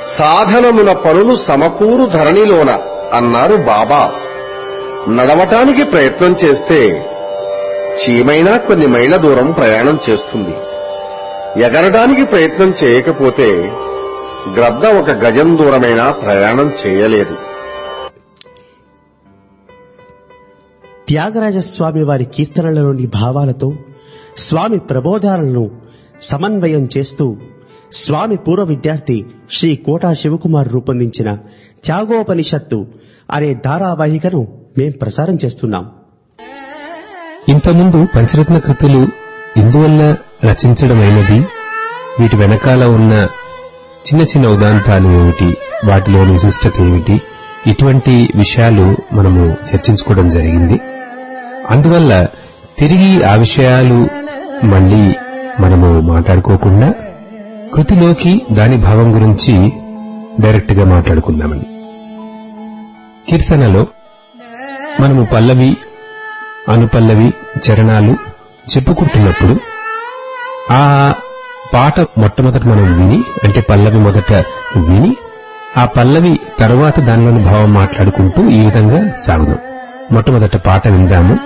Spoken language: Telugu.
సాధనమున పనులు సమకూరు ధరణిలోన అన్నారు బాబా నడవటానికి ప్రయత్నం చేస్తే చీమైనా కొన్ని మైళ్ళ దూరం ప్రయాణం చేస్తుంది ఎగరడానికి ప్రయత్నం చేయకపోతే గ్రద్ద ఒక గజం దూరమైనా ప్రయాణం చేయలేదు త్యాగరాజస్వామి వారి కీర్తనలలోని భావాలతో స్వామి ప్రబోధాలను సమన్వయం చేస్తూ స్వామి పూర్వ విద్యార్థి శ్రీ కోటా శివకుమార్ రూపొందించిన త్యాగోపనిషత్తు అనే ధారావాహికను మేం ప్రసారం చేస్తున్నాం ఇంతకుముందు పంచరత్న కృతులు ఇందువల్ల రచించడమైనది వీటి వెనకాల ఉన్న చిన్న చిన్న ఉదాంతాలు ఏమిటి వాటిలోని విశిష్టత ఏమిటి ఇటువంటి విషయాలు మనము చర్చించుకోవడం జరిగింది అందువల్ల తిరిగి ఆ విషయాలు మళ్ళీ మనము మాట్లాడుకోకుండా కృతిలోకి దాని భావం గురించి డైరెక్ట్ గా మాట్లాడుకుందామని కీర్తనలో మనము పల్లవి అనుపల్లవి చరణాలు చెప్పుకుంటున్నప్పుడు ఆ పాట మొట్టమొదట మనం విని అంటే పల్లవి మొదట విని ఆ పల్లవి తర్వాత దానిలోని భావం మాట్లాడుకుంటూ ఈ విధంగా సాగుదాం మొట్టమొదట పాట విందాము